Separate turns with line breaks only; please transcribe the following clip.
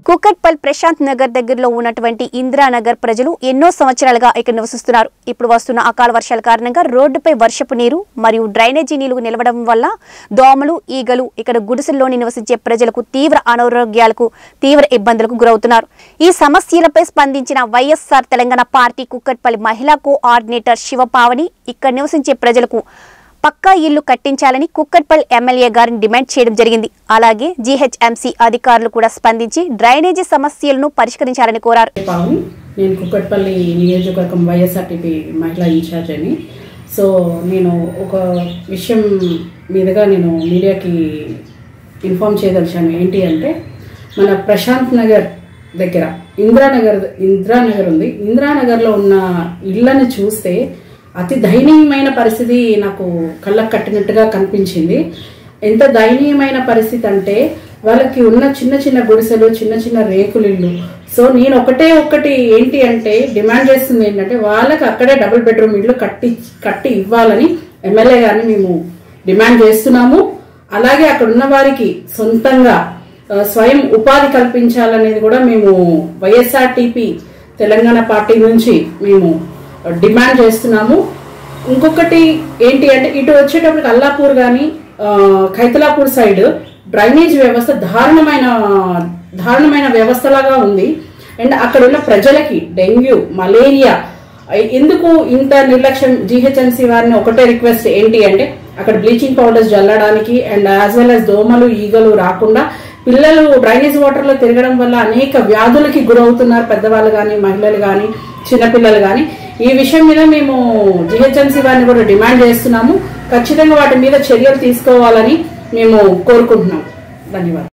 కుకట్పల్ ప్రశాంత్ నగర్ దగ్గరలో ఉన్నటువంటి ఇందిరానగర్ ప్రజలు ఎన్నో సంవత్సరాలుగా ఇక్కడ నివసిస్తున్నారు ఇప్పుడు వస్తున్న అకాల వర్షాల కారణంగా రోడ్డుపై వర్షపు నీరు మరియు డ్రైనేజీ నీళ్లు నిలవడం వల్ల దోమలు ఈగలు ఇక్కడ గుడిసెల్లోని నివసించే ప్రజలకు తీవ్ర అనారోగ్యాలకు తీవ్ర ఇబ్బందులకు గురవుతున్నారు ఈ సమస్యలపై స్పందించిన వైఎస్ఆర్ తెలంగాణ పార్టీ కుక్కట్పల్లి మహిళా కోఆర్డినేటర్ శివపావని ఇక్కడ నివసించే ప్రజలకు పక్కా ఇల్లు కట్టించాలని కుక్కట్పల్ ఎమ్మెల్యే గారిని డిమాండ్ చేయడం జరిగింది అలాగే జీహెచ్ఎంసీ అధికారులు కూడా స్పందించి డ్రైనేజీ సమస్యలను పరిష్కరించాలని కోరారు
పావు నేను కుక్కట్పల్లి నియోజకవర్గం వైఎస్ఆర్టీపీ మహిళా ఇన్ఛార్జ్ అని సో నేను ఒక విషయం మీదుగా నేను మీడియాకి ఇన్ఫామ్ చేయదలిచాను ఏంటి అంటే మన ప్రశాంత్ నగర్ దగ్గర ఇందిరానగర్ ఇందిరానగర్ ఉంది ఇందిరానగర్లో ఉన్న ఇళ్ళని చూస్తే అతి దయనీయమైన పరిస్థితి నాకు కళ్ళకు కట్టినట్టుగా కనిపించింది ఎంత దయనీయమైన పరిస్థితి అంటే వాళ్ళకి ఉన్న చిన్న చిన్న గుడిసెలు చిన్న చిన్న రేకులిళ్ళు సో నేను ఒకటే ఒక్కటి ఏంటి అంటే డిమాండ్ చేస్తుంది ఏంటంటే వాళ్ళకి అక్కడే డబుల్ బెడ్రూమ్ ఇళ్ళు కట్టి కట్టి ఇవ్వాలని ఎమ్మెల్యే గారిని మేము డిమాండ్ చేస్తున్నాము అలాగే అక్కడ ఉన్న వారికి సొంతంగా ఆ, స్వయం ఉపాధి కల్పించాలనేది కూడా మేము వైఎస్ఆర్టీపీ తెలంగాణ పార్టీ నుంచి మేము డిమాండ్ చేస్తున్నాము ఇంకొకటి ఏంటి అంటే ఇటు వచ్చేటప్పటికి అల్లాపూర్ కానీ ఖైతలాపూర్ సైడ్ డ్రైనేజ్ వ్యవస్థ దారుణమైన దారుణమైన వ్యవస్థలాగా ఉంది అండ్ అక్కడ ఉన్న ప్రజలకి డెంగ్యూ మలేరియా ఎందుకు ఇంత నిర్లక్ష్యం జీహెచ్ఎంసీ వారిని ఒకటే రిక్వెస్ట్ ఏంటి అంటే అక్కడ బ్లీచింగ్ పౌడర్స్ జల్లడానికి అండ్ యాజ్ వెల్ యాజ్ దోమలు ఈగలు రాకుండా పిల్లలు డ్రైనేజ్ వాటర్ లో తిరగడం వల్ల అనేక వ్యాధులకి గురవుతున్నారు పెద్దవాళ్ళు కానీ మహిళలు కానీ చిన్నపిల్లలు కానీ ఈ విషయం మీద మేము జిహెచ్ఎంసీ వారిని కూడా డిమాండ్ చేస్తున్నాము ఖచ్చితంగా వాటి మీద చర్యలు తీసుకోవాలని మేము కోరుకుంటున్నాం ధన్యవాదాలు